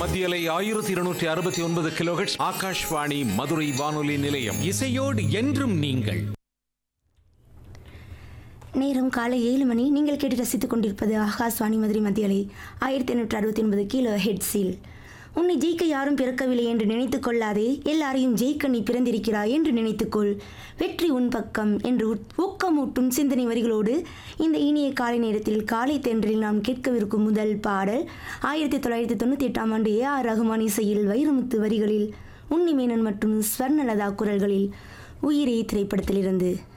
மத்தியலை ஆயிரத்தி இருநூற்றி அறுபத்தி ஒன்பது கிலோஹெட்ஸ் ஆகாஷ்வாணி மதுரை வானொலி நிலையம் இசையோடு என்றும் நீங்கள் நேரம் காலை ஏழு மணி நீங்கள் கேட்டு ரசித்துக் கொண்டிருப்பது ஆகாஷ்வாணி மதுரை மத்தியலை ஆயிரத்தி எண்ணூற்று அறுபத்தி ஒன்பது கிலோ ஹெட்ஸில் உன்னை ஜெயிக்க யாரும் பிறக்கவில்லை என்று நினைத்துக் கொள்ளாதே எல்லாரையும் ஜெயிக்க நீ பிறந்திருக்கிறாய் என்று நினைத்துக்கொள் வெற்றி உன் பக்கம் என்று உத்- ஊக்கமூட்டும் சிந்தனை வரிகளோடு இந்த இனிய காலை நேரத்தில் காலை தென்றலில் நாம் கேட்கவிருக்கும் முதல் பாடல் ஆயிரத்தி தொள்ளாயிரத்தி தொண்ணூற்றி எட்டாம் ஆண்டு ஏ ஆர் ரகுமான் இசையில் வைரமுத்து வரிகளில் உன்னிமேனன் மற்றும் ஸ்வர்ணலதா குரல்களில் உயிரே திரைப்படத்திலிருந்து